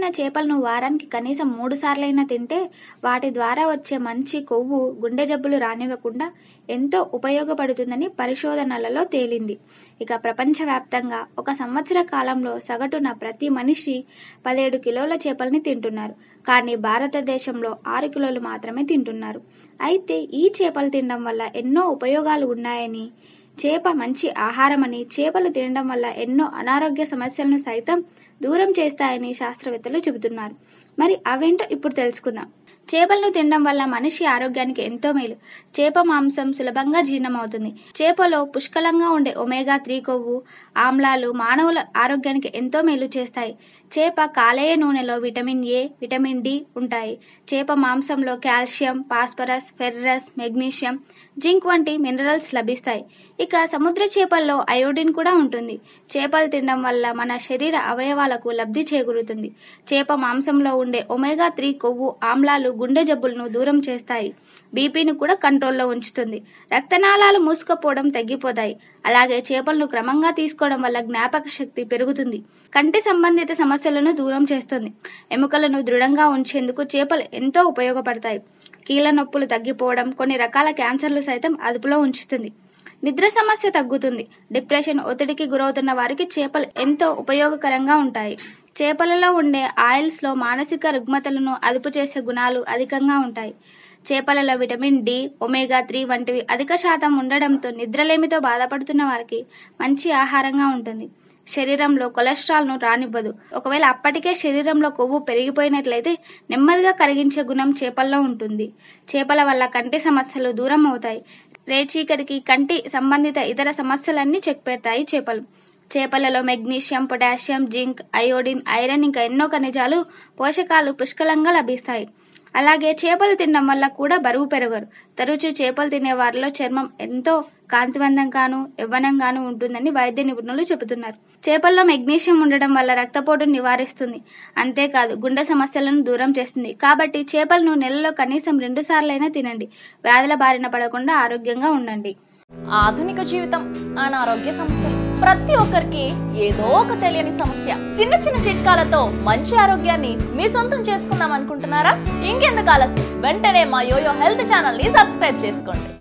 తిన్న చేపలను వారానికి కనీసం మూడు సార్లైనా తింటే వాటి ద్వారా వచ్చే మంచి కొవ్వు గుండె జబ్బులు రానివ్వకుండా ఎంతో ఉపయోగపడుతుందని పరిశోధనలలో తేలింది ఇక ప్రపంచవ్యాప్తంగా ఒక సంవత్సర కాలంలో సగటున ప్రతి మనిషి పదిహేడు కిలోల చేపల్ని తింటున్నారు కానీ భారతదేశంలో ఆరు కిలోలు మాత్రమే తింటున్నారు అయితే ఈ చేపలు తినడం వల్ల ఎన్నో ఉపయోగాలు ఉన్నాయని చేప మంచి ఆహారమని చేపలు తినడం వల్ల ఎన్నో అనారోగ్య సమస్యలను సైతం దూరం చేస్తాయని శాస్త్రవేత్తలు చెబుతున్నారు మరి అవేంటో ఇప్పుడు తెలుసుకుందాం చేపలను తినడం వల్ల మనిషి ఆరోగ్యానికి ఎంతో మేలు చేప మాంసం సులభంగా జీర్ణమవుతుంది చేపలో పుష్కలంగా ఉండే ఒమేగా త్రీ కొవ్వు ఆమ్లాలు మానవుల ఆరోగ్యానికి ఎంతో మేలు చేస్తాయి చేప కాలేయ నూనెలో విటమిన్ ఏ విటమిన్ డి ఉంటాయి చేప మాంసంలో calcium phosphorus ferrous magnesium zinc వంటి మినరల్స్ లభిస్తాయి ఇక సముద్ర చేపల్లో అయోడిన్ కూడా ఉంటుంది చేపలు తినడం వల్ల మన శరీర అవయవాలకు లబ్ధి చేకూరుతుంది చేప మాంసంలో ఉండే ఒమేగా త్రీ కొవ్వు ఆమ్లాలు గుండె జబ్బులను దూరం చేస్తాయి బీపీని కూడా కంట్రోల్లో ఉంచుతుంది రక్తనాళాలు మూసుకుపోవడం తగ్గిపోతాయి అలాగే చేపలను క్రమంగా తీసుకోవడం వల్ల జ్ఞాపక శక్తి పెరుగుతుంది కంటి సంబంధిత సమస్యలను దూరం చేస్తుంది ఎముకలను దృఢంగా ఉంచేందుకు చేపలు ఎంతో ఉపయోగపడతాయి కీళ్ళ నొప్పులు తగ్గిపోవడం కొన్ని రకాల క్యాన్సర్లు సైతం అదుపులో ఉంచుతుంది నిద్ర సమస్య తగ్గుతుంది డిప్రెషన్ ఒత్తిడికి గురవుతున్న వారికి చేపలు ఎంతో ఉపయోగకరంగా ఉంటాయి చేపలలో ఉండే ఆయిల్స్ లో మానసిక రుగ్మతలను అదుపు చేసే గుణాలు అధికంగా ఉంటాయి చేపలలో విటమిన్ డి ఒమేగా త్రీ వంటివి అధిక శాతం ఉండడంతో నిద్రలేమితో బాధపడుతున్న వారికి మంచి ఆహారంగా ఉంటుంది శరీరంలో కొలెస్ట్రాల్ను రానివ్వదు ఒకవేళ అప్పటికే శరీరంలో కొవ్వు పెరిగిపోయినట్లయితే నెమ్మదిగా కరిగించే గుణం చేపల్లో ఉంటుంది చేపల వల్ల కంటి సమస్యలు దూరం అవుతాయి రేచీకటికి కంటి సంబంధిత ఇతర సమస్యలన్నీ చెక్ పెడతాయి చేపలు చేపలలో magnesium potassium zinc iodine iron ఇంకా ఎన్నో ఖనిజాలు పోషకాలు పుష్కలంగా లభిస్తాయి అలాగే చేపలు తినడం వల్ల కూడా బరువు పెరగరు తరచూ చేపలు తినే వారిలో చర్మం ఎంతో కాంతివంతంగాను యవ్వనంగాను ఉంటుందని వైద్య నిపుణులు చెబుతున్నారు చేపల్లో మెగ్నీషియం ఉండడం వల్ల రక్తపోటును నివారిస్తుంది అంతేకాదు గుండె సమస్యలను దూరం చేస్తుంది కాబట్టి చేపలను నెలలో కనీసం రెండు సార్లైనా తినండి వ్యాధుల బారిన పడకుండా ఆరోగ్యంగా ఉండండి ఆధునిక జీవితం అనారోగ్య సమస్యలు ప్రతి ఒక్కరికి ఏదో ఒక తెలియని సమస్య చిన్న చిన్న చిట్కాలతో మంచి ఆరోగ్యాన్ని మీ సొంతం చేసుకుందాం అనుకుంటున్నారా ఇంకెందుకు ఆలస్యం వెంటనే మా యోయో హెల్త్ ఛానల్ ని సబ్స్క్రైబ్ చేసుకోండి